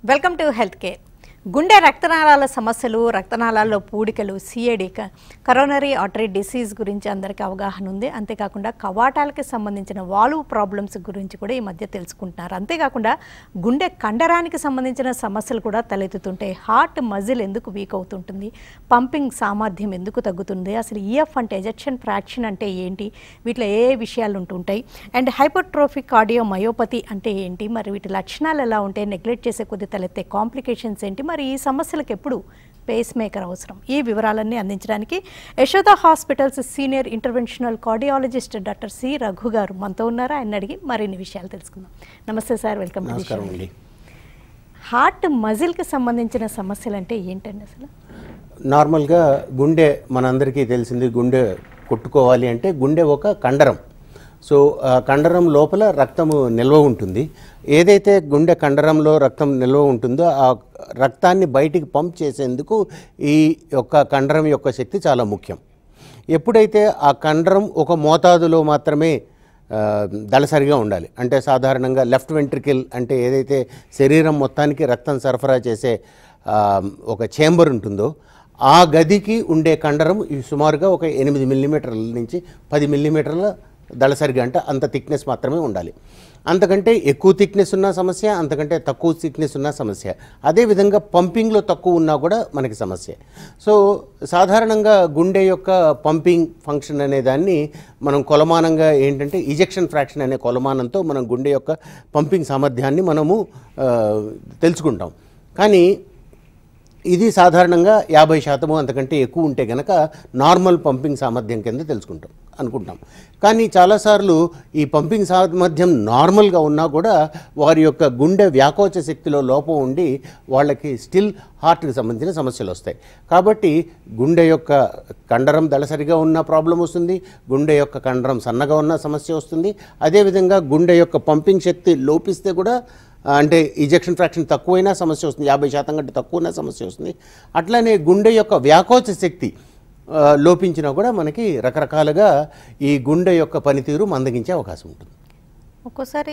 Welcome to health care గుండె రక్తనాళాల సమస్యలు రక్తనాళాల్లో పూడికలు సిఏడి కరోనరీ ఆర్టరీ డిసీజ్ గురించి అందరికీ అవగాహన ఉంది అంతేకాకుండా కవాటాలకి సంబంధించిన వాల్వ్ ప్రాబ్లమ్స్ గురించి కూడా ఈ మధ్య తెలుసుకుంటున్నారు అంతేకాకుండా గుండె కండరానికి సంబంధించిన సమస్యలు కూడా తలెత్తుతుంటాయి హార్ట్ మజిల్ ఎందుకు వీక్ అవుతుంటుంది పంపింగ్ సామర్థ్యం ఎందుకు తగ్గుతుంది అసలు ఈఎఫ్ అంటే ఎజెక్షన్ ఫ్రాక్షన్ అంటే ఏంటి వీటిలో ఏ ఏ విషయాలు ఉంటుంటాయి అండ్ హైపర్ట్రోఫిక్ కార్డియో మయోపతి అంటే ఏంటి మరి వీటి లక్షణాలు ఎలా ఉంటాయి నెగ్లెక్ట్ చేసే కొద్ది తలెత్తే కాంప్లికేషన్స్ ఏంటి మరి ఈ సమస్యలకు ఎప్పుడు పేస్ మేకర్ అవసరం ఈ వివరాలన్నీ అందించడానికి Yashoda hospitals senior interventional cardiologist doctor C Raghu గారు మనతో ఉన్నారు ఆయన అడిగి మరిన్ని విషయాలు తెలుసుకుందాం నమస్తే sir welcome to the show. నమస్కారం అండి హార్ట్ మజిల్కి సంబంధించిన సమస్యలు అంటే ఏంటండి అసలు నార్మల్గా గుండె మనందరికీ తెలిసింది గుండె కొట్టుకోవాలి అంటే గుండె ఒక కండరం సో ఆ కండరం లోపల రక్తము నిల్వ ఉంటుంది ఏదైతే గుండె కండరంలో రక్తం నిల్వ ఉంటుందో ఆ రక్తాన్ని బయటికి పంప్ చేసేందుకు ఈ యొక్క కండరం యొక్క శక్తి చాలా ముఖ్యం ఎప్పుడైతే ఆ కండరం ఒక మోతాదులో మాత్రమే ఆ, దళసరిగా ఉండాలి అంటే సాధారణంగా లెఫ్ట్ వెంట్రికల్ అంటే ఏదైతే శరీరం మొత్తానికి రక్తం సరఫరా చేసే ఆ, ఒక చేంబర్ ఉంటుందో ఆ గదికి ఉండే కండరం ఈ సుమారుగా ఒక ఎనిమిది మిల్లీమీటర్ల నుంచి పది మిల్లీమీటర్ల దళసరిగా అంటే అంత థిక్నెస్ మాత్రమే ఉండాలి అంతకంటే ఎక్కువ థిక్నెస్ ఉన్న సమస్య అంతకంటే తక్కువ థిక్నెస్ ఉన్న సమస్య అదేవిధంగా పంపింగ్లో తక్కువ ఉన్నా కూడా మనకి సమస్య సో సాధారణంగా గుండె యొక్క పంపింగ్ ఫంక్షన్ అనే దాన్ని మనం కొలమానంగా ఏంటంటే ఇజెక్షన్ ఫ్రాక్షన్ అనే కొలమానంతో మనం గుండె యొక్క పంపింగ్ సామర్థ్యాన్ని మనము ఆ, తెలుసుకుంటాం కానీ ఇది సాధారణంగా యాభై శాతము అంతకంటే ఎక్కువ ఉంటే గనక నార్మల్ పంపింగ్ సామర్థ్యం కింద తెలుసుకుంటాం అనుకుంటాం కానీ చాలాసార్లు ఈ పంపింగ్ సామర్థ్యం నార్మల్గా ఉన్నా కూడా వారి యొక్క గుండె వ్యాకోచ శక్తిలో లోపం ఉండి వాళ్ళకి స్టిల్ హార్ట్కి సంబంధించిన సమస్యలు వస్తాయి కాబట్టి గుండె యొక్క కండరం దళసరిగా ఉన్న ప్రాబ్లం వస్తుంది గుండె యొక్క కండరం సన్నగా ఉన్న సమస్య వస్తుంది అదేవిధంగా గుండె యొక్క పంపింగ్ శక్తి లోపిస్తే కూడా ఆ, అంటే ఇజెక్షన్ ఫ్రాక్షన్ తక్కువైనా సమస్య వస్తుంది యాభై శాతం కంటే తక్కువైనా సమస్య వస్తుంది అట్లానే గుండె యొక్క వ్యాకోచ శక్తి ఆ, లోపించినా కూడా మనకి రకరకాలుగా ఈ గుండె యొక్క పనితీరు మందగించే అవకాశం ఉంటుంది ఒక్కోసారి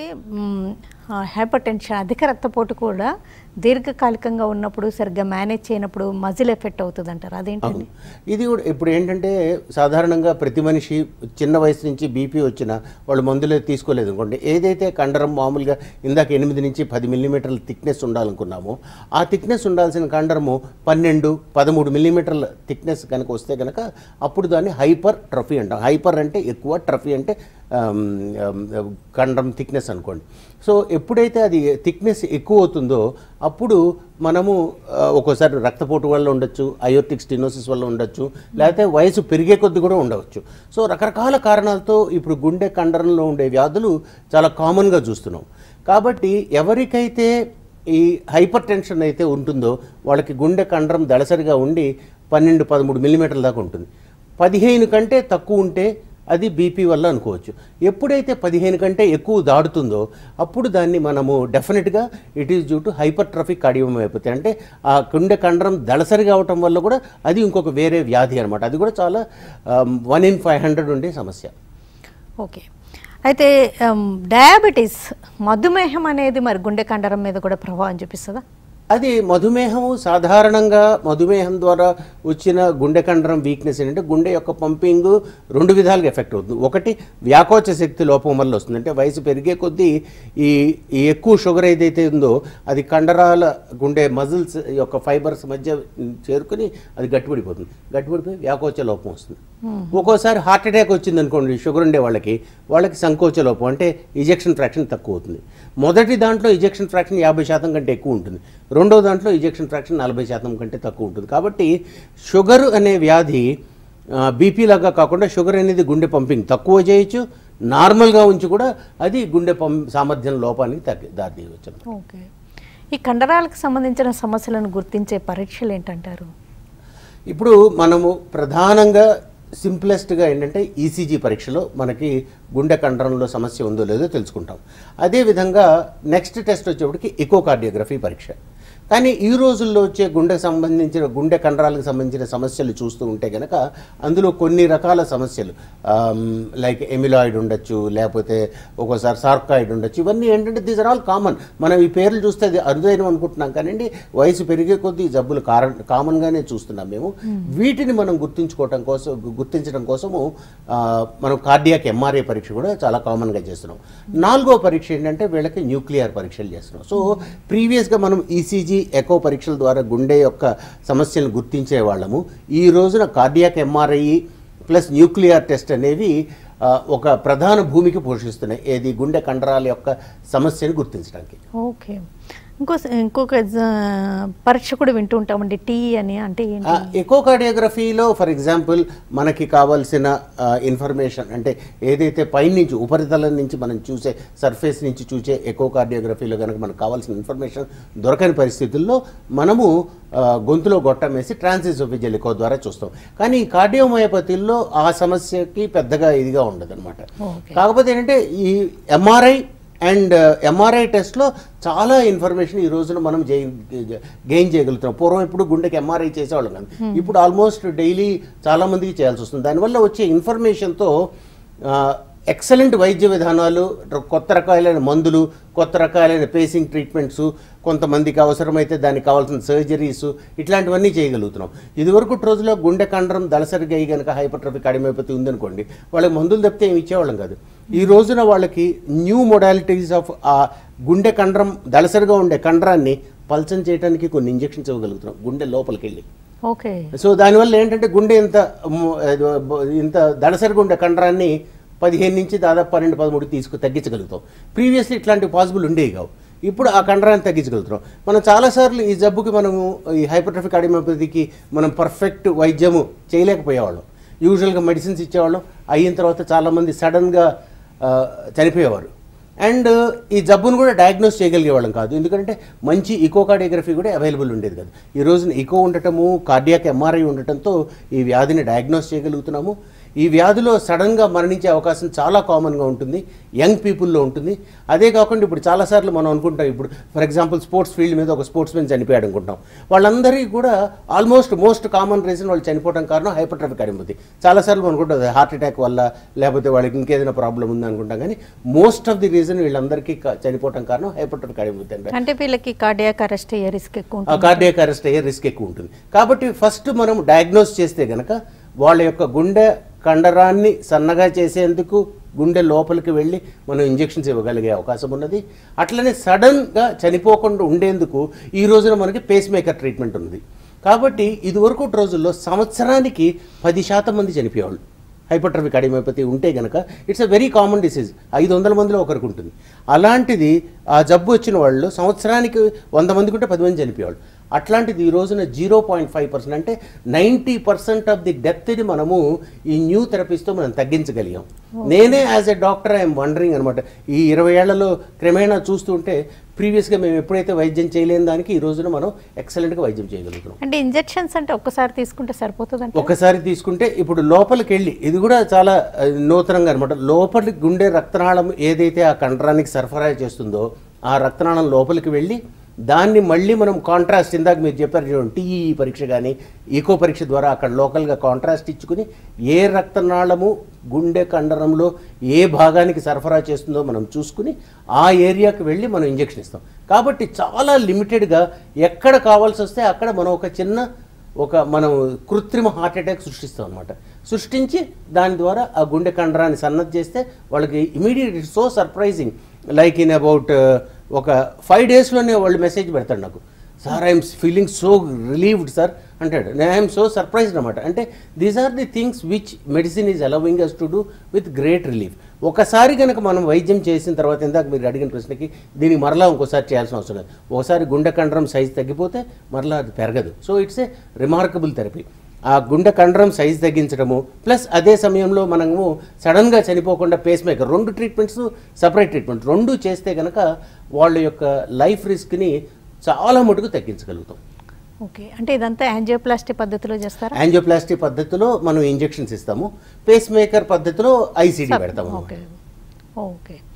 హైపర్ టెన్షన్ అధిక రక్తపోటు కూడా దీర్ఘకాలికంగా ఉన్నప్పుడు సరిగ్గా మేనేజ్ చేయనప్పుడు మజిల్ ఎఫెక్ట్ అవుతుంది అంటారు అదేంటండి ఇది కూడా ఇప్పుడు ఏంటంటే సాధారణంగా ప్రతి మనిషి చిన్న వయసు నుంచి బీపీ వచ్చినా వాళ్ళు మందులే తీసుకోలేదు అనుకోండి ఏదైతే కండరం మామూలుగా ఇందాక ఎనిమిది నుంచి పది మిల్లీమీటర్ల థిక్నెస్ ఉండాలనుకున్నామో ఆ థిక్నెస్ ఉండాల్సిన కండరము పన్నెండు పదమూడు మిల్లీమీటర్ల థిక్నెస్ కనుక వస్తే కనుక అప్పుడు దాన్ని హైపర్ ట్రఫీ అంటాం హైపర్ అంటే ఎక్కువ ట్రఫీ అంటే ఆమ్, ఆమ్, కండరం థిక్నెస్ అనుకోండి సో ఎప్పుడైతే అది థిక్నెస్ ఎక్కువ అవుతుందో అప్పుడు మనము ఆ, ఒక్కోసారి రక్తపోటు వల్ల ఉండొచ్చు అయోటిక్ స్టినోసిస్ వల్ల ఉండొచ్చు లేకపోతే వయసు పెరిగే కొద్ది కూడా ఉండవచ్చు సో రకరకాల కారణాలతో ఇప్పుడు గుండె కండరంలో ఉండే వ్యాధులు చాలా కామన్గా చూస్తున్నాం కాబట్టి ఎవరికైతే ఈ హైపర్ టెన్షన్ అయితే ఉంటుందో వాళ్ళకి గుండె కండరం దళసరిగా ఉండి పన్నెండు పదమూడు మిల్లీమీటర్ల దాకా ఉంటుంది పదిహేను కంటే తక్కువ ఉంటే అది బీపీ వల్ల అనుకోవచ్చు ఎప్పుడైతే పదిహేను కంటే ఎక్కువ దాడుతుందో అప్పుడు దాన్ని మనము డెఫినెట్గా it is due to hypertrophic cardiomyopathy అంటే ఆ గుండె కండరం దళసరిగా అవటం వల్ల కూడా అది ఇంకొక వేరే వ్యాధి అనమాట అది కూడా చాలా వన్ ఇన్ ఫైవ్ హండ్రెడ్ ఉండే సమస్య ఓకే అయితే డయాబెటీస్ మధుమేహం అనేది మరి గుండె కండరం మీద కూడా ప్రభావం చూపిస్తుందా అది మధుమేహము సాధారణంగా మధుమేహం ద్వారా వచ్చిన గుండె కండరం వీక్నెస్ ఏంటంటే గుండె యొక్క పంపింగ్ రెండు విధాలుగా ఎఫెక్ట్ అవుతుంది ఒకటి వ్యాకోచ శక్తి లోపం వల్ల వస్తుంది అంటే వయసు పెరిగే కొద్దీ ఈ ఈ ఎక్కువ షుగర్ ఏదైతే ఉందో అది కండరాల గుండె మజిల్స్ యొక్క ఫైబర్స్ మధ్య చేరుకుని అది గట్టిపడిపోతుంది గట్టిపడిపోయి వ్యాకోచ లోపం వస్తుంది ఒక్కోసారి హార్ట్ అటాక్ వచ్చింది అనుకోండి షుగర్ ఉండే వాళ్ళకి వాళ్ళకి సంకోచ లోపం అంటే ఇజెక్షన్ ఫ్రాక్షన్ తక్కువ అవుతుంది మొదటి దాంట్లో ఇజెక్షన్ ఫ్రాక్షన్ యాభై శాతం కంటే ఎక్కువ ఉంటుంది రెండో దాంట్లో ఇజెక్షన్ ఫ్రాక్షన్ నలభై శాతం కంటే తక్కువ ఉంటుంది కాబట్టి షుగర్ అనే వ్యాధి బీపీ లాగా కాకుండా షుగర్ అనేది గుండె పంపింగ్ తక్కువ చేయొచ్చు నార్మల్గా ఉంచి కూడా అది గుండె పం సామర్థ్యం లోపానికి తగ్గి దారితీయవచ్చు ఓకే ఈ కండరాలకు సంబంధించిన సమస్యలను గుర్తించే పరీక్షలు ఏంటంటారు ఇప్పుడు మనము ప్రధానంగా సింప్లెస్ట్గా ఏంటంటే ఈసీజీ పరీక్షలో మనకి గుండె కండరంలో సమస్య ఉందో లేదో తెలుసుకుంటాం అదేవిధంగా నెక్స్ట్ టెస్ట్ వచ్చేప్పటికి ఎకోకార్డియోగ్రఫీ పరీక్ష కానీ ఈ రోజుల్లో వచ్చే గుండెకు సంబంధించిన గుండె కండరాలకు సంబంధించిన సమస్యలు చూస్తూ ఉంటే కనుక అందులో కొన్ని రకాల సమస్యలు లైక్ ఎమిలాయిడ్ ఉండొచ్చు లేకపోతే ఒక్కోసారి సార్కాయిడ్ ఉండొచ్చు ఇవన్నీ ఏంటంటే దీస్ ఆర్ ఆల్ కామన్ మనం ఈ పేర్లు చూస్తే అది అరుదైన అనుకుంటున్నాం కానీ వయసు పెరిగే కొద్దీ ఈ జబ్బులు కార కామన్గానే చూస్తున్నాం మేము వీటిని మనం గుర్తించుకోవటం కోసం గు- గుర్తించడం కోసము ఆ, మనం కార్డియాక్ ఎంఆర్ఐ పరీక్ష కూడా చాలా కామన్గా చేస్తున్నాం నాలుగో పరీక్ష ఏంటంటే వీళ్ళకి న్యూక్లియర్ పరీక్షలు చేస్తున్నాం సో ప్రీవియస్గా మనం ఈసీజీ ఎకో పరీక్షల ద్వారా గుండె యొక్క సమస్యలను గుర్తించే వాళ్ళము ఈ రోజున cardiac MRI plus nuclear test అనేవి ఆ, ఒక ప్రధాన భూమికి పోషిస్తున్నాయి ఏది గుండె కండరాల యొక్క సమస్యను గుర్తించడానికి ఓకే ఇంకో ఇంకొక జ- పరీక్ష కూడా వింటూ ఉంటామండి టీ అని అంటే ఏంటి ఎకోకార్డియోగ్రఫీలో ఫర్ ఎగ్జాంపుల్ మనకి కావాల్సిన ఇన్ఫర్మేషన్ అంటే ఏదైతే పైనుంచి ఉపరితలం నుంచి మనం చూసే సర్ఫేస్ నుంచి చూసే ఎకోకార్డియోగ్రఫీలో కనుక మనకు కావాల్సిన ఇన్ఫర్మేషన్ దొరకని పరిస్థితుల్లో మనము ఆ, గొంతులో గొట్టం వేసి ట్రాన్సిసోఫిజియల్ ఎకో ద్వారా చూస్తాం కానీ ఈ కార్డియోమయోపతిల్లో ఆ సమస్యకి పెద్దగా ఇదిగా ఉండదు Okay. కాకపోతే ఏంటంటే ఈ ఎంఆర్ఐ అండ్ ఎంఆర్ఐ టెస్ట్లో చాలా ఇన్ఫర్మేషన్ ఈ రోజున మనం గెయిన్ చేయగలుగుతున్నాం పూర్వం ఇప్పుడు గుండెకి ఎంఆర్ఐ చేసేవాళ్ళం కాదు ఇప్పుడు ఆల్మోస్ట్ డైలీ చాలా మందికి చేయాల్సి వస్తుంది దానివల్ల వచ్చే ఇన్ఫర్మేషన్తో ఎక్సలెంట్ వైద్య విధానాలు ర- కొత్త రకాలైన మందులు కొత్త రకాలైన పేసింగ్ ట్రీట్మెంట్స్ కొంతమందికి అవసరమైతే దానికి కావాల్సిన సర్జరీస్ ఇట్లాంటివన్నీ చేయగలుగుతున్నాం ఇదివరకు రోజుల్లో గుండె కండరం దళసరిగా అయ్యి కనుక హైపర్ట్రఫిక్ అడిమైపోతే ఉందనుకోండి వాళ్ళకి మందులు తప్పితే ఏమి ఇచ్చేవాళ్ళం కాదు ఈ రోజున వాళ్ళకి న్యూ మొడాలిటీస్ ఆఫ్ ఆ గుండె కండరం దళసరిగా ఉండే కండరాన్ని పల్చం చేయడానికి కొన్ని ఇంజెక్షన్స్ ఇవ్వగలుగుతున్నాం గుండె లోపలికి వెళ్ళి ఓకే సో దానివల్ల ఏంటంటే గుండె ఇంత ము- ఏదో బ- ఇంత దళసరిగా ఉండే కండరాన్ని పదిహేను నుంచి దాదాపు పన్నెండు పదమూడు తీసుకు తగ్గించగలుగుతాం ప్రీవియస్లీ ఇట్లాంటి పాసిబుల్ ఉండేవి కావు ఇప్పుడు ఆ కండరాన్ని తగ్గించగలుగుతున్నాం మనం చాలాసార్లు ఈ జబ్బుకి మనము ఈ హైపర్ట్రఫిక్ అడిమోపతికి మనం పర్ఫెక్ట్ వైద్యము చేయలేకపోయేవాళ్ళం యూజువల్గా మెడిసిన్స్ ఇచ్చేవాళ్ళం అయిన తర్వాత చాలామంది సడన్గా చనిపోయేవారు అండ్ ఈ జబ్బును కూడా డయాగ్నోస్ చేయగలిగేవాళ్ళం కాదు ఎందుకంటే మంచి ఇకోకార్డియోగ్రఫీ కూడా అవైలబుల్ ఉండేది కాదు ఈ రోజున ఇకో ఉండటము కార్డియాక్ ఎంఆర్ఐ ఉండటంతో ఈ వ్యాధిని డయాగ్నోస్ చేయగలుగుతున్నాము ఈ వ్యాధిలో సడన్గా మరణించే అవకాశం చాలా కామన్గా ఉంటుంది యంగ్ పీపుల్లో ఉంటుంది అదే కాకుండా ఇప్పుడు చాలాసార్లు మనం అనుకుంటాం ఇప్పుడు ఫర్ ఎగ్జాంపుల్ స్పోర్ట్స్ ఫీల్డ్ మీద ఒక స్పోర్ట్స్ మెన్ చనిపోయాడు అనుకుంటాం వాళ్ళందరికీ కూడా ఆల్మోస్ట్ మోస్ట్ కామన్ రీజన్ వాళ్ళు చనిపోవడం కారణం హైపర్ట్రఫిక్ అడిపోతుంది చాలాసార్లు మనం అనుకుంటాం హార్ట్ అటాక్ వల్ల లేకపోతే వాళ్ళకి ఇంకేదైనా ప్రాబ్లం ఉంది అనుకుంటాం కానీ మోస్ట్ ఆఫ్ ది రీజన్ వీళ్ళందరికీ క- చనిపోవడం కారణం హైపర్ట్రఫిక్ అడిపోతుంది అంటే అంటే వీళ్ళకి కార్డియాక్ అరెస్ట్ అయ్యే రిస్క్ ఎక్కువ ఉంటుంది కార్డియాక్ అరెస్ట్ అయ్యే రిస్క్ ఎక్కువ ఉంటుంది కాబట్టి ఫస్ట్ మనం డయాగ్నోస్ చేస్తే గనక వాళ్ళ యొక్క గుండె కండరాన్ని సన్నగా చేసేందుకు గుండె లోపలికి వెళ్ళి మనం ఇంజెక్షన్స్ ఇవ్వగలిగే అవకాశం ఉన్నది అట్లనే సడన్గా చనిపోకుండా ఉండేందుకు ఈ రోజున మనకి పేస్ మేకర్ ట్రీట్మెంట్ ఉంది కాబట్టి ఇదివరకు రోజుల్లో సంవత్సరానికి పది శాతం మంది చనిపోయేవాళ్ళు హైపర్ట్రఫిక్ అడిమోపతి ఉంటే గనక it's a very common disease ఐదు వందల మందిలో ఒకరికి ఉంటుంది అలాంటిది ఆ జబ్బు వచ్చిన వాళ్ళు సంవత్సరానికి వంద మందికి ఉంటే పది మంది చనిపోయేవాళ్ళు అట్లాంటిది ఈ రోజున జీరో పాయింట్ ఫైవ్ పర్సెంట్ అంటే నైంటీ పర్సెంట్ ఆఫ్ ది డెత్ని మనము ఈ న్యూ థెరపీస్తో మనం తగ్గించగలిగాం నేనే as a doctor I'm wondering అనమాట ఈ ఇరవై ఏళ్లలో క్రమేణా చూస్తుంటే ప్రీవియస్గా మేము ఎప్పుడైతే వైద్యం చేయలేని దానికి ఈ రోజున మనం ఎక్సలెంట్గా వైద్యం చేయగలుగుతున్నాం అంటే ఇంజెక్షన్స్ అంటే ఒక్కసారి తీసుకుంటే సరిపోతుంది ఒకసారి తీసుకుంటే ఇప్పుడు లోపలికి వెళ్ళి ఇది కూడా చాలా ఆ, నూతనంగా అనమాట లోపలి గుండె రక్తనాళం ఏదైతే ఆ కండరానికి సరఫరా చేస్తుందో ఆ రక్తనాళం లోపలికి వెళ్ళి దాన్ని మళ్ళీ మనం కాంట్రాస్ట్ ఇందాక మీరు చెప్పారు చూడండి టీఈ పరీక్ష కానీ ఈకో పరీక్ష ద్వారా అక్కడ లోకల్గా కాంట్రాస్ట్ ఇచ్చుకుని ఏ రక్తనాళము గుండె కండరంలో ఏ భాగానికి సరఫరా చేస్తుందో మనం చూసుకుని ఆ ఏరియాకి వెళ్ళి మనం ఇంజెక్షన్ ఇస్తాం కాబట్టి చాలా లిమిటెడ్గా ఎక్కడ కావాల్సి వస్తే అక్కడ మనం ఒక చిన్న ఒక మనం కృత్రిమ హార్ట్ అటాక్ సృష్టిస్తాం అనమాట సృష్టించి దాని ద్వారా ఆ గుండె కండరాన్ని సన్నద్ధి చేస్తే వాళ్ళకి immediate so surprising like in about ఒక ఫైవ్ డేస్లోనే వాళ్ళు మెసేజ్ పెడతాడు నాకు sir I'm feeling so relieved sir అంటాడు నేను ఐఎమ్ సో సర్ప్రైజ్డ్ అనమాట అంటే these are the things which medicine is allowing us to do with great relief ఒకసారి కనుక మనం వైద్యం చేసిన తర్వాత ఇందాక మీరు అడిగిన ప్రశ్నకి దీనికి మరలా ఇంకోసారి చేయాల్సిన అవసరం లేదు ఒకసారి గుండె కండరం సైజ్ తగ్గిపోతే మరలా అది పెరగదు so it's a remarkable therapy ఆ గుండె కండరం సైజ్ తగ్గించడము ప్లస్ అదే సమయంలో మనము సడన్గా చనిపోకుండా పేస్ మేకర్ రెండు ట్రీట్మెంట్స్ సపరేట్ ట్రీట్మెంట్ రెండు చేస్తే కనుక వాళ్ళ యొక్క లైఫ్ రిస్క్ని చాలా మటుకు తగ్గించగలుగుతాం ఓకే అంటే ఇదంతా యాంజియోప్లాస్టీ పద్ధతిలో చేస్తారా యాంజియోప్లాస్టీ పద్ధతిలో మనం ఇంజెక్షన్స్ ఇస్తాము పేస్ మేకర్ పద్ధతిలో ఐసీడీ పెడతాము ఓకే ఓకే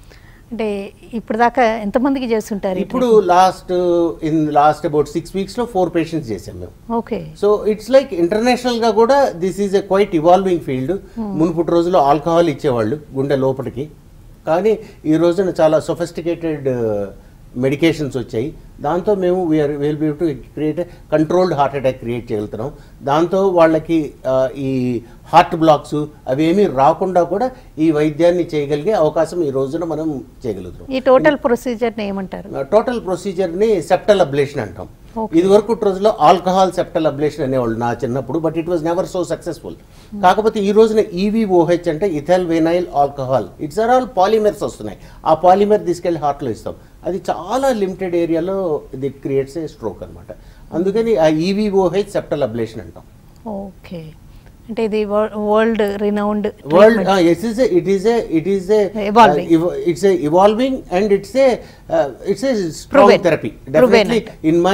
అంటే ఇప్పుడు దాకా ఎంతమందికి చేస్తుంటారు ఈ ఇప్పుడు last in last about six వీక్స్లో ఫోర్ పేషెంట్స్ చేసాం మేము okay so it's like international గా కూడా this is a quite evolving field మునుపటి రోజుల్లో ఆల్కహాల్ ఇచ్చేవాళ్ళు గుండె లోపలికి కానీ ఈ రోజున చాలా సొఫిస్టికేటెడ్ మెడికేషన్స్ వచ్చాయి దాంతో మేము we're will be to create controlled heart attack create చేయగలుగుతున్నాం దాంతో వాళ్ళకి ఆ, ఈ హార్ట్ బ్లాక్స్ అవేమీ రాకుండా కూడా ఈ వైద్యాన్ని చేయగలిగే అవకాశం ఈ రోజున మనం చేయగలుగుతున్నాం ఈ టోటల్ ప్రొసీజర్ని ఏమంటారు టోటల్ ప్రొసీజర్ని సెప్టల్ అబ్లేషన్ అంటాం Okay. ఇది వరకు రోజుల్లో ఆల్కహాల్ సెప్టల్ అబ్లేషన్ అనేవాళ్ళు నా చిన్నప్పుడు but it was never so successful కాకపోతే ఈ రోజున ఈవీఓహెచ్ అంటే ethyl vinyl alcohol it's or all polymers వస్తున్నాయి ఆ పాలిమర్ తీసుకెళ్లి హార్ట్లో ఇస్తాం అది చాలా లిమిటెడ్ ఏరియాలో ఇది క్రియేట్స్ ఏ స్ట్రోక్ అనమాట అందుకని ఆ ఈవీఓహెచ్ సెప్టల్ అబ్లేషన్ అంటాం ఓకే అంటే ఇది world renowned world uh, it is a it is a it is a Evolving. uh, ev- it's a evolving and it's a uh, it's a strong Proven. therapy Proven definitely in my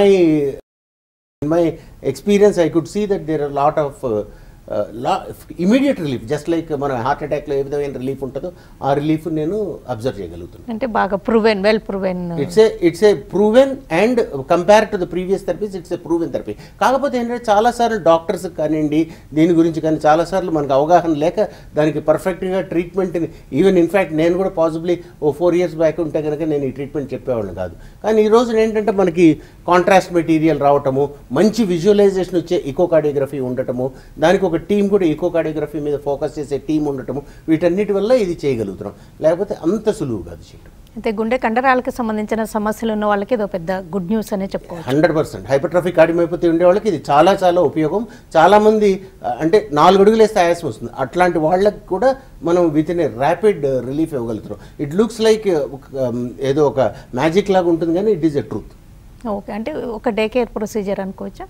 in my experience i could see that there are a lot of uh, uh, la- immediate relief just like మన heart అటాక్లో ఏ విధమైన relief ఉంటుందో ఆ relief నేను observe చేయగలుగుతున్నాను అంటే బాగా proven well proven it's a it's a proven and compare to the previous therapies it's a proven therapy కాకపోతే ఏంటంటే చాలాసార్లు డాక్టర్స్ కానివ్వండి దీని గురించి కానీ చాలాసార్లు మనకు అవగాహన లేక దానికి పర్ఫెక్ట్గా ట్రీట్మెంట్ని ఈవెన్ ఇన్ఫ్యాక్ట్ నేను కూడా పాసిబ్లీ ఓ ఫోర్ ఇయర్స్ బ్యాక్ ఉంటే కనుక నేను ఈ ట్రీట్మెంట్ చెప్పేవాళ్ళని కాదు కానీ ఈ రోజు ఏంటంటే మనకి కాంట్రాస్ట్ మెటీరియల్ రావటము మంచి విజువలైజేషన్ వచ్చే ఇకోకార్డియోగ్రఫీ ఉండటము దానికి ఒక టీం కూడా ఇకోకార్డియోగ్రఫీ మీద ఫోకస్ చేసే టీం ఉండటము వీటన్నిటి వల్ల ఇది చేయగలుగుతున్నాం లేకపోతే అంత సులువు కాదు చేయటం అయితే గుండె కండరాలకు సంబంధించిన సమస్యలు ఉన్న వాళ్ళకి ఇది ఒక పెద్ద గుడ్ న్యూస్ అనే చెప్పుకోవచ్చు హండ్రెడ్ పర్సెంట్ హైపర్ట్రాఫిక్ కార్డియోమైపతి ఉండే వాళ్ళకి ఇది చాలా చాలా ఉపయోగం చాలా మంది ఆ, అంటే నాలుగు అడుగులు వేస్తే ఆయాసం వస్తుంది అట్లాంటి వాళ్ళకి కూడా మనం with in a rapid relief ఇవ్వగలుగుతున్నాం ఇట్ లుక్స్ లైక్ ఏదో ఒక మ్యాజిక్ లాగా ఉంటుంది కానీ it is a truth okay అంటే ఒక డే కేర్ ప్రొసీజర్ అనుకోవచ్చా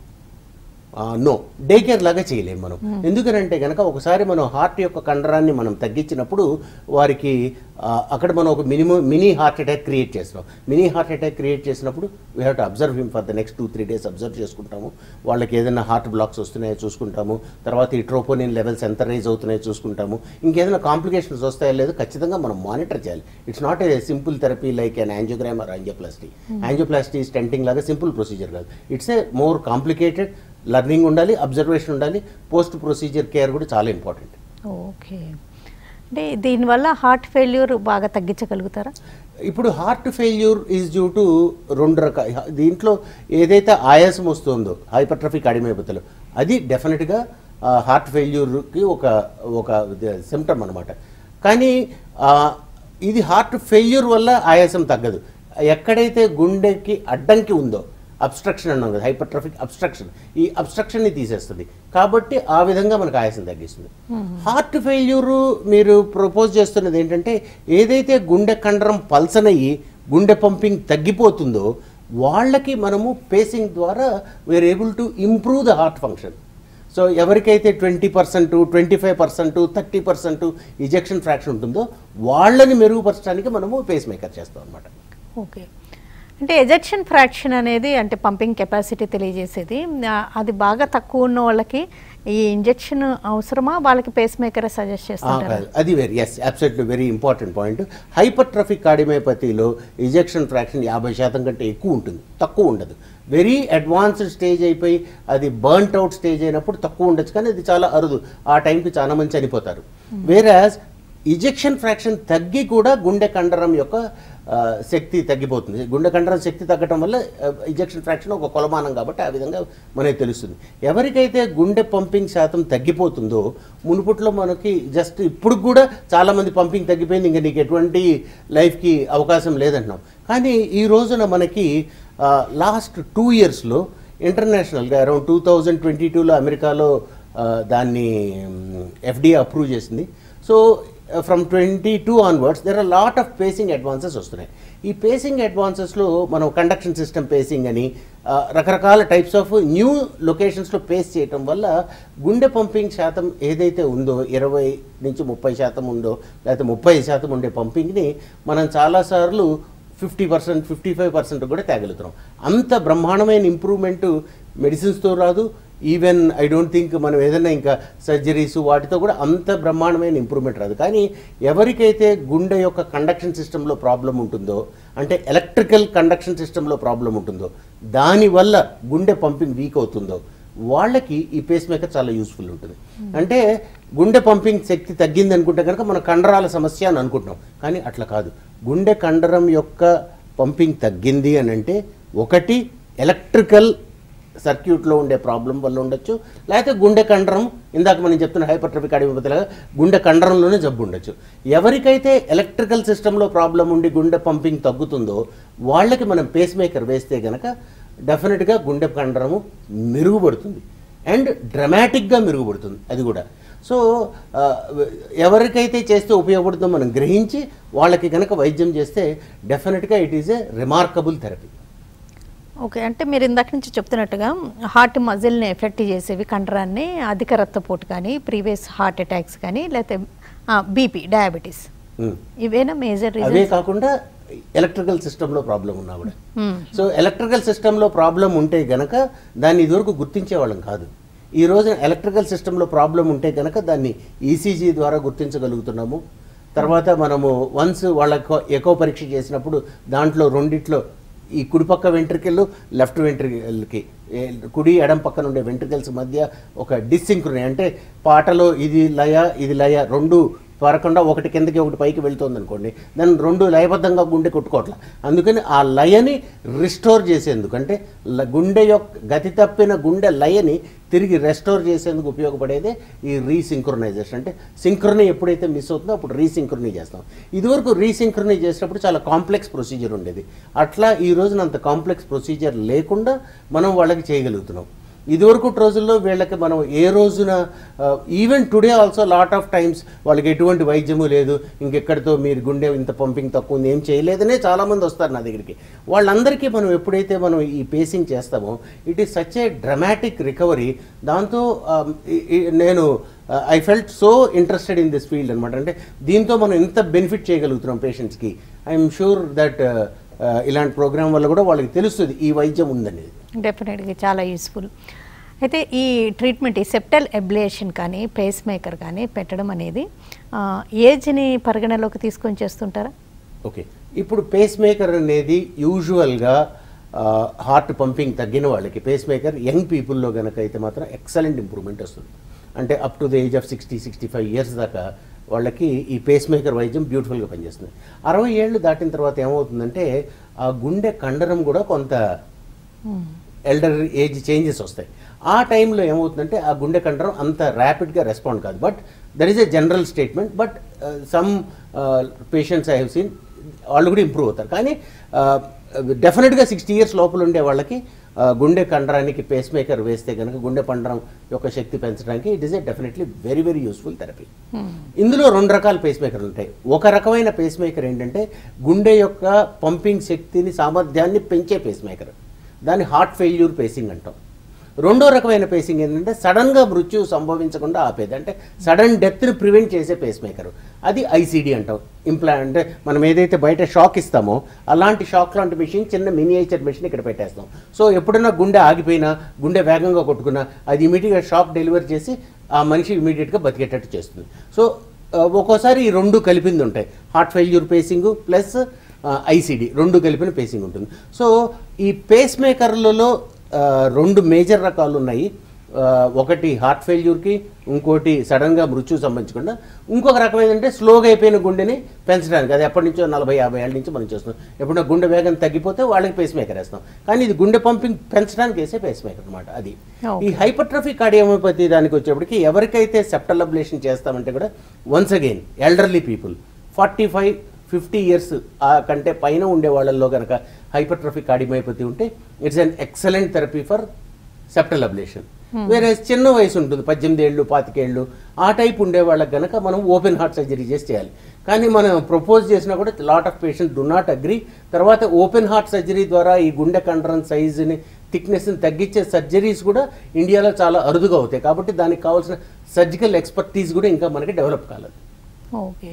నో డే కేర్ లాగా చేయలేము మనం ఎందుకనంటే కనుక ఒకసారి మనం హార్ట్ యొక్క కండరాన్ని మనం తగ్గించినప్పుడు వారికి ఆ, అక్కడ మనం ఒక minimum mini heart attack create చేస్తున్నాం మినీ హార్ట్ అటాక్ క్రియేట్ చేసినప్పుడు we have to observe him for the next two three days observe చేసుకుంటాము వాళ్ళకి ఏదైనా హార్ట్ బ్లాక్స్ వస్తున్నాయో చూసుకుంటాము తర్వాత ఈ ట్రోపోనిన్ లెవెల్స్ ఎంత రైజ్ అవుతున్నాయో చూసుకుంటాము ఇంకేదైనా కాంప్లికేషన్స్ వస్తాయో లేదో ఖచ్చితంగా మనం మానిటర్ చేయాలి it's not a simple therapy like an angiogram or angioplasty angioplasty stenting లాగా సింపుల్ ప్రొసీజర్ కాదు it's a more complicated learning ఉండాలి అబ్జర్వేషన్ ఉండాలి పోస్ట్ ప్రొసీజర్ కేర్ కూడా చాలా ఇంపార్టెంట్ ఓకే అంటే దీనివల్ల హార్ట్ ఫెయిల్యూర్ బాగా తగ్గించగలుగుతారా ఇప్పుడు heart failure is due to రెండు రకాల దీంట్లో ఏదైతే ఆయాసం వస్తుందో హైపర్ట్రఫిక్ అడిమేపతలు అది డెఫినెట్గా హార్ట్ ఫెయిల్యూర్కి ఒక ఒక సిమ్టమ్ అనమాట కానీ ఆ, ఇది హార్ట్ ఫెయిల్యూర్ వల్ల ఆయాసం తగ్గదు ఎక్కడైతే గుండెకి అడ్డంకి ఉందో అబ్స్ట్రక్షన్ అన్నాం కదా హైపర్ట్రఫిక్ అబ్స్ట్రక్షన్ ఈ అబ్స్ట్రక్షన్ని తీసేస్తుంది కాబట్టి ఆ విధంగా మనకు ఆయాసం తగ్గిస్తుంది హార్ట్ ఫెయిల్యూర్ మీరు ప్రపోజ్ చేస్తున్నది ఏంటంటే ఏదైతే గుండె కండరం పల్సనయ్యి గుండె పంపింగ్ తగ్గిపోతుందో వాళ్ళకి మనము పేసింగ్ ద్వారా we are able to improve the heart function so ఎవరికైతే twenty percent twenty five percent thirty percent ejection fraction ఉంటుందో వాళ్ళని మెరుగుపరచడానికి మనము పేస్ మేకర్ చేస్తాం అనమాట ఓకే అంటే ఎజెక్షన్ ఫ్రాక్షన్ అనేది అంటే పంపింగ్ కెపాసిటీ తెలియజేసేది ఆ, అది బాగా తక్కువ ఉన్న వాళ్ళకి ఈ ఇంజెక్షన్ అవసరమా వాళ్ళకి పేస్ మేకర్ సజెస్ట్ చేస్తుంటారా అది very yes absolutely very important point hypertrophic కార్డియోపతిలో ఇజెక్షన్ ఫ్రాక్షన్ యాభై శాతం కంటే ఎక్కువ ఉంటుంది తక్కువ ఉండదు వెరీ అడ్వాన్స్డ్ స్టేజ్ అయిపోయి అది బర్న్ట్ అవుట్ స్టేజ్ అయినప్పుడు తక్కువ ఉండొచ్చు కానీ అది చాలా అరుదు ఆ టైంకి చాలా మంది చనిపోతారు వేరాజ్ ఇజెక్షన్ ఫ్రాక్షన్ తగ్గి కూడా గుండె కండరం యొక్క ఆ, శక్తి తగ్గిపోతుంది గుండె కండరం శక్తి తగ్గటం వల్ల ఇజెక్షన్ ఫ్రాక్షన్ ఒక కొలమానం కాబట్టి ఆ విధంగా మనకి తెలుస్తుంది ఎవరికైతే గుండె పంపింగ్ శాతం తగ్గిపోతుందో మునుపట్లో మనకి జస్ట్ ఇప్పుడు కూడా చాలామంది పంపింగ్ తగ్గిపోయింది ఇంకా నీకు ఎటువంటి లైఫ్కి అవకాశం లేదంటున్నాం కానీ ఈ రోజున మనకి లాస్ట్ టూ ఇయర్స్లో ఇంటర్నేషనల్గా అరౌండ్ టూ థౌజండ్ ట్వంటీ టూలో అమెరికాలో ఆ, దాన్ని ఎఫ్డిఏ అప్రూవ్ చేసింది so from twenty two onwards there are lot of pacing advances వస్తున్నాయి ఈ పేసింగ్ అడ్వాన్సెస్లో మనం కండక్షన్ సిస్టమ్ పేసింగ్ అని ఆ, రకరకాల టైప్స్ ఆఫ్ న్యూ లొకేషన్స్లో పేస్ చేయటం వల్ల గుండె పంపింగ్ శాతం ఏదైతే ఉందో ఇరవై నుంచి ముప్పై శాతం ఉందో లేకపోతే ముప్పై శాతం ఉండే పంపింగ్ని మనం చాలాసార్లు fifty percent fifty five percent కూడా తేగలుగుతున్నాం అంత బ్రహ్మాండమైన ఇంప్రూవ్మెంట్ మెడిసిన్స్తో రాదు ఈవెన్ ఐ డోంట్ థింక్ మనం ఏదైనా ఇంకా సర్జరీస్ వాటితో కూడా అంత బ్రహ్మాండమైన ఇంప్రూవ్మెంట్ రాదు కానీ ఎవరికైతే గుండె యొక్క కండక్షన్ సిస్టంలో ప్రాబ్లం ఉంటుందో అంటే ఎలక్ట్రికల్ కండక్షన్ సిస్టంలో ప్రాబ్లం ఉంటుందో దానివల్ల గుండె పంపింగ్ వీక్ అవుతుందో వాళ్ళకి ఈ పేస్ మేకర్ చాలా యూస్ఫుల్ ఉంటుంది అంటే గుండె పంపింగ్ శక్తి తగ్గింది అనుకుంటే కనుక మన కండరాల సమస్య అని అనుకుంటున్నాం కానీ అట్లా కాదు గుండె కండరం యొక్క పంపింగ్ తగ్గింది అని అంటే ఒకటి ఎలక్ట్రికల్ సర్క్యూట్లో ఉండే ప్రాబ్లం వల్ల ఉండొచ్చు లేకపోతే గుండె కండరం ఇందాక మనం చెప్తున్న హైపర్ట్రఫిక్ అడిగిపోతేలాగా గుండె కండరంలోనే జబ్బు ఉండొచ్చు ఎవరికైతే ఎలక్ట్రికల్ సిస్టంలో ప్రాబ్లం ఉండి గుండె పంపింగ్ తగ్గుతుందో వాళ్ళకి మనం పేస్ మేకర్ వేస్తే గనక డెఫినెట్గా గుండె కండరము మెరుగుపడుతుంది అండ్ డ్రమాటిక్గా మెరుగుపడుతుంది అది కూడా సో ఆ, ఎవరికైతే చేస్తే ఉపయోగపడుతుందో మనం గ్రహించి వాళ్ళకి కనుక వైద్యం చేస్తే డెఫినెట్గా it is a remarkable therapy okay అంటే మీరు ఇందాక నుంచి చెప్తున్నట్టుగా హార్ట్ మజిల్ని ఎఫెక్ట్ చేసేవి కండరాన్ని అధిక రక్తపోటు కానీ ప్రీవియస్ హార్ట్ అటాక్స్ కానీ లేకపోతే బీపీ డయాబెటీస్ ఇవేనా మేజర్ అవే రీజన్ కాకుండా ఎలక్ట్రికల్ సిస్టంలో ప్రాబ్లం ఉన్నా కూడా సో ఎలక్ట్రికల్ సిస్టంలో ప్రాబ్లం ఉంటే గనక దాన్ని ఇదివరకు గుర్తించేవాళ్ళం కాదు ఈ రోజున ఎలక్ట్రికల్ సిస్టంలో ప్రాబ్లం ఉంటే గనక దాన్ని ఈసీజీ ద్వారా గుర్తించగలుగుతున్నాము తర్వాత మనము వన్స్ వాళ్ళ ఎకో పరీక్ష చేసినప్పుడు దాంట్లో రెండిట్లో ఈ కుడిపక్క వెంట్రికల్ లెఫ్ట్ వెంట్రికల్కి ఏ- కుడి ఎడం పక్కన ఉండే వెంట్రికల్స్ మధ్య ఒక డిస్సింక్రుని అంటే పాటలో ఇది లయ ఇది లయ రెండు పరకుండా ఒకటి కిందకి ఒకటి పైకి వెళ్తుంది అనుకోండి దాన్ని రెండు లయబద్ధంగా గుండె కొట్టుకోవట్ల అందుకని ఆ లయని రిస్టోర్ చేసేందుకు అంటే ల- గుండె యొక్క గతి తప్పిన గుండె లయని తిరిగి రెస్టోర్ చేసేందుకు ఉపయోగపడేదే ఈ రీసింక్రొనైజేషన్ అంటే సింక్రొనీ ఎప్పుడైతే మిస్ అవుతుందో అప్పుడు రీసింక్రొనీ చేస్తాం ఇదివరకు రీసింక్రొనీ చేసినప్పుడు చాలా కాంప్లెక్స్ ప్రొసీజర్ ఉండేది అట్లా ఈ రోజున అంత కాంప్లెక్స్ ప్రొసీజర్ లేకుండా మనం వాళ్ళకి చేయగలుగుతున్నాం ఇదివరకు రోజుల్లో వీళ్ళకి మనం ఏ రోజున even today also lot of times వాళ్ళకి ఎటువంటి వైద్యము లేదు ఇంకెక్కడితో మీరు గుండె ఇంత పంపింగ్ తక్కువ ఉంది ఏం చేయలేదనే చాలామంది వస్తారు నా దగ్గరికి వాళ్ళందరికీ మనం ఎప్పుడైతే మనం ఈ పేసింగ్ చేస్తామో it is such a dramatic recovery దాంతో um, ఈ- ఈ- నేను I felt so interested in this field అనమాట అంటే దీంతో మనం ఎంత బెనిఫిట్ చేయగలుగుతున్నాం పేషెంట్స్కి ఐఎమ్ షూర్ దట్ ఇలాంటి ప్రోగ్రామ్ వల్ల కూడా వాళ్ళకి తెలుస్తుంది ఈ వైద్యం ఉందనేది డెఫినెట్గా చాలా యూస్ఫుల్ అయితే ఈ ట్రీట్మెంట్ ఈ సెప్టల్ ఎబ్లేషన్ కానీ పేస్ మేకర్ కానీ పెట్టడం అనేది ఆ, ఏజ్ని పరిగణలోకి తీసుకొని చేస్తుంటారా ఓకే ఇప్పుడు పేస్ మేకర్ అనేది యూజువల్గా హార్ట్ పంపింగ్ తగ్గిన వాళ్ళకి పేస్ మేకర్ యంగ్ పీపుల్లో కనుక అయితే మాత్రం ఎక్సలెంట్ ఇంప్రూవ్మెంట్ వస్తుంది అంటే up to the age of sixty sixty five years దాకా వాళ్ళకి ఈ పేస్ మేకర్ వైద్యం బ్యూటిఫుల్గా పనిచేస్తుంది అరవై ఏళ్ళు దాటిన తర్వాత ఏమవుతుందంటే ఆ గుండె కండరం కూడా కొంత ఎల్డర్ ఏజ్ చేంజెస్ వస్తాయి ఆ టైంలో ఏమవుతుందంటే ఆ గుండె కండరం అంత ర్యాపిడ్గా రెస్పాండ్ కాదు but there is a general statement but some patients I have seen వాళ్ళు కూడా ఇంప్రూవ్ అవుతారు కానీ డెఫినెట్గా సిక్స్టీ ఇయర్స్ లోపల ఉండే వాళ్ళకి ఆ, గుండె కండరానికి పేస్ మేకర్ వేస్తే కనుక గుండె పండరం యొక్క శక్తి పెంచడానికి it is a definitely very very useful therapy ఇందులో రెండు రకాల పేస్ మేకర్లు ఉంటాయి ఒక రకమైన పేస్ మేకర్ ఏంటంటే గుండె యొక్క పంపింగ్ శక్తిని సామర్థ్యాన్ని పెంచే పేస్ మేకర్ దాన్ని హార్ట్ ఫెయిల్యూర్ పేసింగ్ అంటాం రెండో రకమైన పేసింగ్ ఏంటంటే సడన్గా మృత్యు సంభవించకుండా ఆపేది అంటే సడన్ డెత్ని ప్రివెంట్ చేసే పేస్ మేకర్ అది ఐసీడీ అంటాం ఇంప్లా అంటే మనం ఏదైతే బయట షాక్ ఇస్తామో అలాంటి షాక్ లాంటి మెషిన్ చిన్న మినియేచర్ మెషిన్ ఇక్కడ పెట్టేస్తాం సో ఎప్పుడైనా గుండె ఆగిపోయినా గుండె వేగంగా కొట్టుకున్నా అది ఇమీడియట్గా షాక్ డెలివరీ చేసి ఆ మనిషి ఇమీడియట్గా బతికేటట్టు చేస్తుంది సో ఆ, ఒక్కోసారి ఈ రెండు కలిపింది ఉంటాయి heart failure pacing plus ICD రెండు కలిపిన పేసింగ్ ఉంటుంది సో ఈ పేస్ మేకర్లలో ఆ, రెండు మేజర్ రకాలు ఉన్నాయి ఆ, ఒకటి హార్ట్ ఫెయిల్యూర్కి ఇంకోటి సడన్గా మృత్యు సంబంధించకుండా ఇంకొక రకం ఏంటంటే స్లోగా అయిపోయిన గుండెని పెంచడానికి అది ఎప్పటి నుంచో నలభై యాభై ఏళ్ళ నుంచి మనం చేస్తున్నాం ఎప్పుడైనా గుండె వేగం తగ్గిపోతే వాళ్ళకి పేస్ మేకర్ వేస్తాం కానీ ఇది గుండె పంపింగ్ పెంచడానికి వేసే పేస్ మేకర్ అనమాట అది Okay. ఈ హైపర్ట్రఫీ కార్డియోమోపతి దానికి వచ్చేప్పటికి ఎవరికైతే సెప్టల్ అబ్లేషన్ చేస్తామంటే కూడా once again elderly people forty five fifty years ఆ కంటే పైన ఉండే వాళ్ళల్లో కనుక హైపర్ట్రఫీ కార్డియోమోపతి ఉంటే it's an excellent therapy for septal ablation వేరే చిన్న వయసు ఉంటుంది పద్దెనిమిది ఏళ్ళు పాతికేళ్ళు ఆ టైప్ ఉండే వాళ్ళకి కనుక మనం ఓపెన్ హార్ట్ సర్జరీ చేసి చేయాలి కానీ మనం ప్రపోజ్ చేసినా కూడా lot of patients do not agree తర్వాత ఓపెన్ హార్ట్ సర్జరీ ద్వారా ఈ గుండె కండరం సైజుని థిక్నెస్ని తగ్గించే సర్జరీస్ కూడా ఇండియాలో చాలా అరుదుగా అవుతాయి కాబట్టి దానికి కావాల్సిన సర్జికల్ ఎక్స్పర్టీస్ కూడా ఇంకా మనకి డెవలప్ కాలేదు ఓకే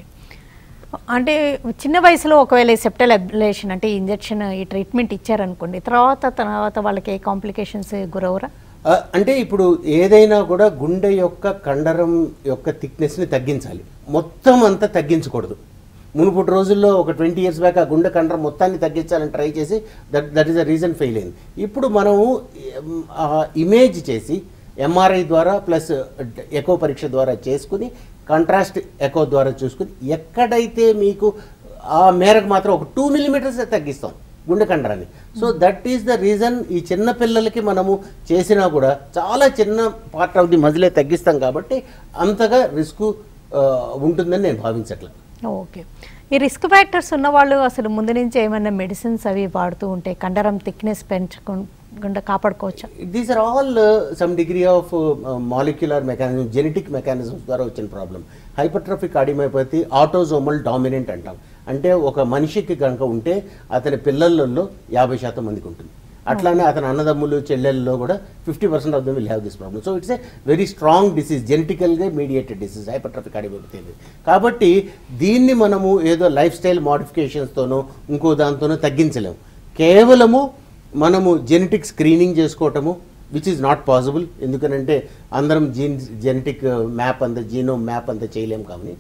అంటే చిన్న వయసులో ఒకవేళ ఈ సెప్టల్ అబ్లేషన్ అంటే ఈ ఇంజెక్షన్ ఈ ట్రీట్మెంట్ ఇచ్చారనుకోండి తర్వాత తర్వాత వాళ్ళకి ఏ కాంప్లికేషన్స్ గురవరా ఆ, అంటే ఇప్పుడు ఏదైనా కూడా గుండె యొక్క కండరం యొక్క థిక్నెస్ని తగ్గించాలి మొత్తం అంతా తగ్గించకూడదు మునుపటి రోజుల్లో ఒక ట్వంటీ ఇయర్స్ బ్యాక్ ఆ గుండె కండరం మొత్తాన్ని తగ్గించాలని ట్రై చేసి that that is the reason fail అయింది ఇప్పుడు మనము ఎం, ఆ ఇమేజ్ చేసి ఎంఆర్ఐ ద్వారా ప్లస్ ఎకో పరీక్ష ద్వారా చేసుకుని కాంట్రాస్ట్ ఎకో ద్వారా చూసుకుని ఎక్కడైతే మీకు ఆ మేరకు మాత్రం ఒక టూ మిల్లీమీటర్స్ తగ్గిస్తాం గుండె కండరాన్ని so that is the reason ఈ చిన్న పిల్లలకి మనము చేసినా కూడా చాలా చిన్న పార్ట్ ఆఫ్ ది మజిలే తగ్గిస్తాం కాబట్టి అంతగా రిస్క్ ఉంటుందని నేను భావించట్లేదు ఓకే ఈ రిస్క్ ఫ్యాక్టర్స్ ఉన్న వాళ్ళు అసలు ముందు నుంచి ఏమైనా మెడిసిన్స్ అవి వాడుతూ ఉంటే కండరం థిక్నెస్ పెంచకుండా కాపాడుకోవచ్చా these are all some degree of molecular mechanism genetic mechanisms ద్వారా వచ్చిన problem hypertrophic cardiomyopathy autosomal dominant అంటాం అంటే ఒక మనిషికి కనుక ఉంటే అతని పిల్లలలో యాభై శాతం మందికి ఉంటుంది అట్లానే అతని అన్నదమ్ములు చెల్లెల్లో కూడా fifty percent of them will have this problem so it's a very strong disease జెనెటికల్గా మీడియేటెడ్ డిసీజ్ హైపర్ట్రఫిక్ కార్డియోమైపతి అనేది కాబట్టి దీన్ని మనము ఏదో లైఫ్ స్టైల్ మోడిఫికేషన్స్తోనో ఇంకో దాంతోనో తగ్గించలేము కేవలము మనము జెనెటిక్ స్క్రీనింగ్ చేసుకోవటము విచ్ ఈజ్ నాట్ పాసిబుల్ ఎందుకనంటే అందరం జీన్ జెనెటిక్ మ్యాప్ అంత జీనోమ్ మ్యాప్ అంత చేయలేం కాబట్టి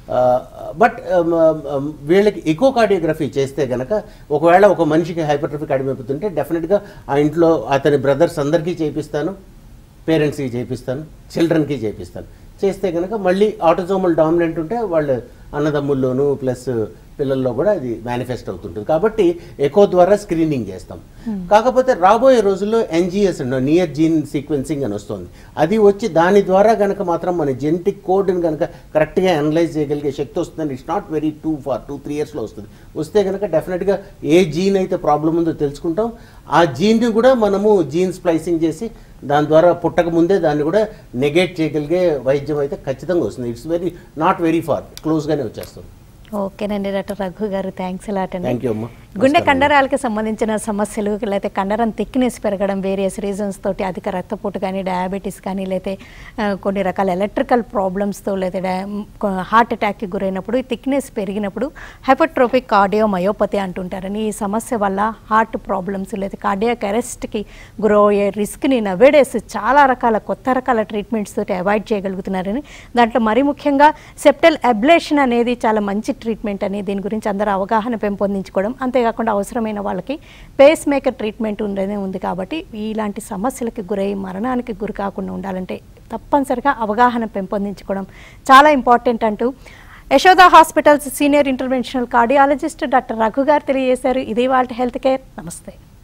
బట్ వీళ్ళకి ఎకోకార్డియోగ్రఫీ చేస్తే గనక ఒకవేళ ఒక మనిషికి హైపర్ట్రఫిక్ అడిమైపోతుంటే డెఫినెట్గా ఆ ఇంట్లో అతని బ్రదర్స్ అందరికీ చేపిస్తాను పేరెంట్స్కి చేపిస్తాను చిల్డ్రన్కి చేపిస్తాను చేస్తే కనుక మళ్ళీ ఆటోజోమల్ డామినెంట్ ఉంటే వాళ్ళు అన్నదమ్ముల్లోనూ ప్లస్ పిల్లల్లో కూడా అది మేనిఫెస్ట్ అవుతుంటుంది కాబట్టి ఎకో ద్వారా స్క్రీనింగ్ చేస్తాం కాకపోతే రాబోయే రోజుల్లో ఎన్జిఎస్ నియర్ జీన్ సీక్వెన్సింగ్ అని వస్తుంది అది వచ్చి దాని ద్వారా కనుక మాత్రం మన జెనెటిక్ కోడ్ని కనుక కరెక్ట్గా అనలైజ్ చేయగలిగే శక్తి వస్తుందని it's not very too far two three ఇయర్స్లో వస్తుంది వస్తే కనుక డెఫినెట్గా ఏ జీన్ అయితే ప్రాబ్లం ఉందో తెలుసుకుంటాం ఆ జీన్ని కూడా మనము జీన్ స్ప్లైసింగ్ చేసి దాని ద్వారా పుట్టక ముందే దాన్ని కూడా నెగేట్ చేయగలిగే వైద్యం అయితే ఖచ్చితంగా వస్తుంది it's very not very far క్లోజ్గానే వచ్చేస్తుంది ఓకేనండి డాక్టర్ రఘు గారు థ్యాంక్స్ అలాట్ అండి థ్యాంక్ యూ అమ్మా గుండె కండరాలకి సంబంధించిన సమస్యలు లేకపోతే కండరం థిక్నెస్ పెరగడం వేరియస్ రీజన్స్ తోటి అధిక రక్తపోటు కానీ డయాబెటీస్ కానీ లేకపోతే ఆ, కొన్ని రకాల ఎలక్ట్రికల్ ప్రాబ్లమ్స్తో లేదా హార్ట్ అటాక్కి గురైనప్పుడు ఈ థిక్నెస్ పెరిగినప్పుడు హైపర్ట్రోపిక్ కార్డియోమయోపతి అంటుంటారని ఈ సమస్య వల్ల హార్ట్ ప్రాబ్లమ్స్ లేదా కార్డియాక్ అరెస్ట్కి గురయ్యే రిస్క్ని నవేడేస్ చాలా రకాల కొత్త రకాల ట్రీట్మెంట్స్ తోటి అవాయిడ్ చేయగలుగుతున్నారని దాంట్లో మరీ ముఖ్యంగా సెప్టల్ అబ్లేషన్ అనేది చాలా మంచి ట్రీట్మెంట్ అని దీని గురించి అందరూ అవగాహన పెంపొందించుకోవడం అంతేకాకుండా అవసరమైన వాళ్ళకి పేస్ మేకర్ ట్రీట్మెంట్ ఉండేదే ఉంది కాబట్టి ఇలాంటి సమస్యలకి గురై మరణానికి గురి కాకుండా ఉండాలంటే తప్పనిసరిగా అవగాహన పెంపొందించుకోవడం చాలా ఇంపార్టెంట్ అంటూ Yashoda hospitals senior interventional cardiologist doctor Raghu గారు తెలియజేశారు ఇది వాళ్ళ హెల్త్ కేర్ నమస్తే